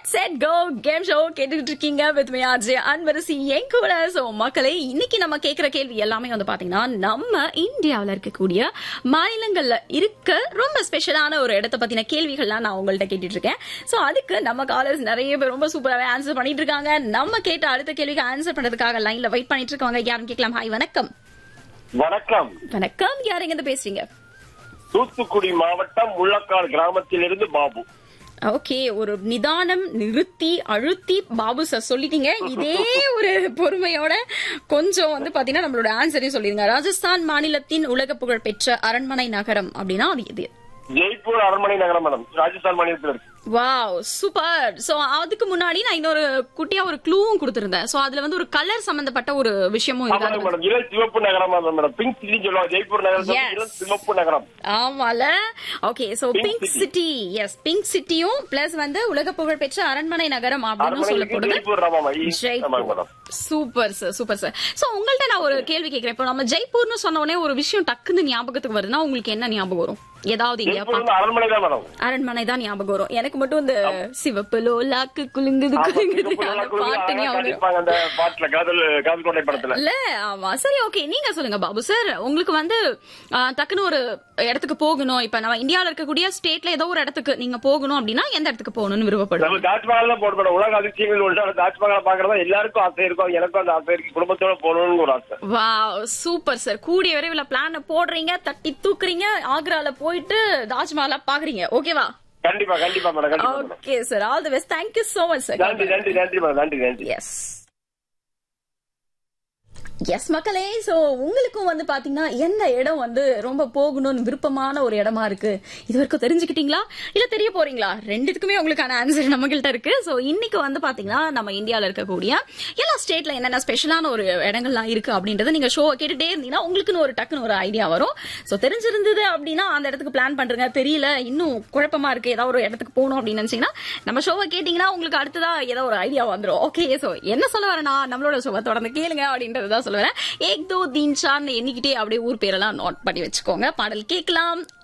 Get set go game show கேட்டுட்டு இருக்கீங்க with me RJ Anbarasi என் கூட சோ மக்களே இன்னைக்கு நம்ம கேக்குற கேள்வி எல்லாமே வந்து பாத்தீங்கன்னா நம்ம இந்தியாவுல இருக்கக்கூடிய மாநிலங்கள்ல இருக்க ரொம்ப ஸ்பெஷலான ஒரு இடத்த பத்தின கேள்விகள்லாம் நான் உங்கள்ட்ட கேட்டுட்டு இருக்கேன் சோ அதுக்கு நம்ம காலர்ஸ் நிறைய பேர் ரொம்ப சூப்பராகவே ஆன்சர் பண்ணிட்டு இருக்காங்க நம்ம கேட்ட அடுத்த கேள்விக்கு ஆன்சர் பண்றதுக்காக லைன்ல வெயிட் பண்ணிட்டு இருக்காங்க யாரும் கேட்கலாம் ஹாய் வணக்கம் வணக்கம் வணக்கம் யார் எங்க பேசுறீங்க தூத்துக்குடி மாவட்டம் முள்ளக்காடு கிராமத்திலிருந்து பாபு ஓகே ஒரு நிதானம் நிறுத்தி அழுத்தி பாபு சார் சொல்லிட்டீங்க இதே ஒரு பொறுமையோட கொஞ்சம் வந்து பாத்தீங்கன்னா நம்மளோட ஆன்சரையும் சொல்லிருங்க ராஜஸ்தான் மாநிலத்தின் உலக புகழ் பெற்ற அரண்மனை நகரம் அப்படின்னா அது இது ஜெய்ப்பூர் அரண்மனை நகரம் மேடம் ராஜஸ்தான் மாநிலத்தில் இருக்கு வாவ் சூப்பர் சோ அதுக்கு முன்னாடி நான் இன்னொரு குட்டியா ஒரு க்ளூவும் கொடுத்திருந்தேன் சோ அதுல வந்து ஒரு கலர் சம்பந்தப்பட்ட ஒரு விஷயமும் ஆமாங்க இருக்கு மேடம் இளம் சிவப்பு நகரம் மேடம் பிங்க் சிட்டி சொல்லுவாங்க ஜெய்ப்பூர் நகரம் Yes. இளம் சிவப்பு நகரம் ஆமால okay so Pink pink City. City yes pink சிட்டியும் பிளஸ் வந்து உலக புகழ் பெற்ற அரண்மனை நகரம் அப்படின்னு அரண்மனைக்கு சொல்லப்படுது ஜெய்ப்பூர் ஆமாமா ஆமாங்க Jaipur madam super sir super sir so உங்கள்ட்ட நான் ஒரு கேள்வி கேக்குறேன் இப்போ நம்ம ஜெய்ப்பூர்னு சொன்ன உடனே ஒரு விஷயம் டக்குன்னு ஞாபகத்துக்கு வருதுன்னா உங்களுக்கு என்ன ஞாபகம் வரும் ஏதாவது இங்க ஜெய்ப்பூர் வந்து அரண்மனை தான் மேடம் அரண்மனை தான் ஞாபகம் வரும் எனக்கு மட்டும் இந்த சிவப்பு லோலாக்கு குலுங்குது ஆமா, குலுங்குது சிவப்பு அந்த குழுவி பாட்டு அழகா ஞாபகம் வரும். காட்டியிருப்பாங்க அந்த பாட்டுல காதல் காதல் கோட்டை படத்துல இல்ல ஆமா சரி ஓகே நீங்க சொல்லுங்க பாபு சார் உங்களுக்கு வந்து ஆ, டக்குன்னு ஒரு இடத்துக்கு போகணும் இப்ப நம்ம இந்தியால இருக்கக்கூடிய ஸ்டேட்ல ஏதோ ஒரு இடத்துக்கு நீங்க போகணும் அப்படின்னா எந்த இடத்துக்கு போகணும்னு விருப்பப்படுவோம் நம்ம தாஜ்மஹால் தான் போட மேடம் உலக அதிசயங்கள் ஒன்று அந்த தாஜ்மஹால் பாக்குறதா எல்லாருக்கும் ஆசை இருக்கும் எனக்கும் அந்த ஆசை இருக்கு குடும்பத்தோட போகணும்னு ஒரு ஆசை வா சூப்பர் சார் கூடிய விரைவில் பிளான் போடுறீங்க தட்டி தூக்குறீங்க ஆக்ரால போயிட்டு தாஜ்மஹாலா பாக்குறீங்க ஓகேவா கண்டிப்பா கண்டிப்பா மேடம் கண்டிப்பா madam okay sir all the best thank you so much sir நன்றி நன்றி நன்றி மேடம் நன்றி நன்றி எஸ் எஸ் மக்களே சோ உங்களுக்கும் வந்து பாத்தீங்கன்னா எந்த இடம் வந்து ரொம்ப போகணும்னு விருப்பமான ஒரு இடமா இருக்கு இது வரைக்கும் தெரிஞ்சுக்கிட்டீங்களா இல்ல தெரிய போறீங்களா ரெண்டுத்துக்குமே உங்களுக்கான ஆன்சர் நம்ம கிட்ட இருக்கு சோ இன்னைக்கு வந்து பாத்தீங்கன்னா நம்ம இந்தியால இருக்கக்கூடிய எல்லா ஸ்டேட்ல என்னென்ன ஸ்பெஷலான ஒரு இடங்கள்லாம் இருக்கு அப்படின்றத நீங்க ஷோ கேட்டுட்டே இருந்தீங்கன்னா உங்களுக்குன்னு ஒரு டக்குன்னு ஒரு ஐடியா வரும் சோ தெரிஞ்சிருந்தது அப்படின்னா அந்த இடத்துக்கு பிளான் பண்றீங்க தெரியல இன்னும் குழப்பமா இருக்கு ஏதாவது ஒரு இடத்துக்கு போகணும் அப்படின்னு நினைச்சீங்கன்னா நம்ம ஷோவை கேட்டீங்கன்னா உங்களுக்கு அடுத்ததா ஏதோ ஒரு ஐடியா வந்துரும் ஓகே சோ என்ன சொல்ல வரேன்னா நம்மளோட ஷோவை தொடர்ந்து கேளுங்க அப்படின்றத சொல்ல வரேன் ஏக் தோ தீன் சான் எண்ணிக்கிட்டே அப்படியே ஊர் பேரெல்லாம் நோட் பண்ணி வச்சுக்கோங்க பாடல் கேட்கலாம்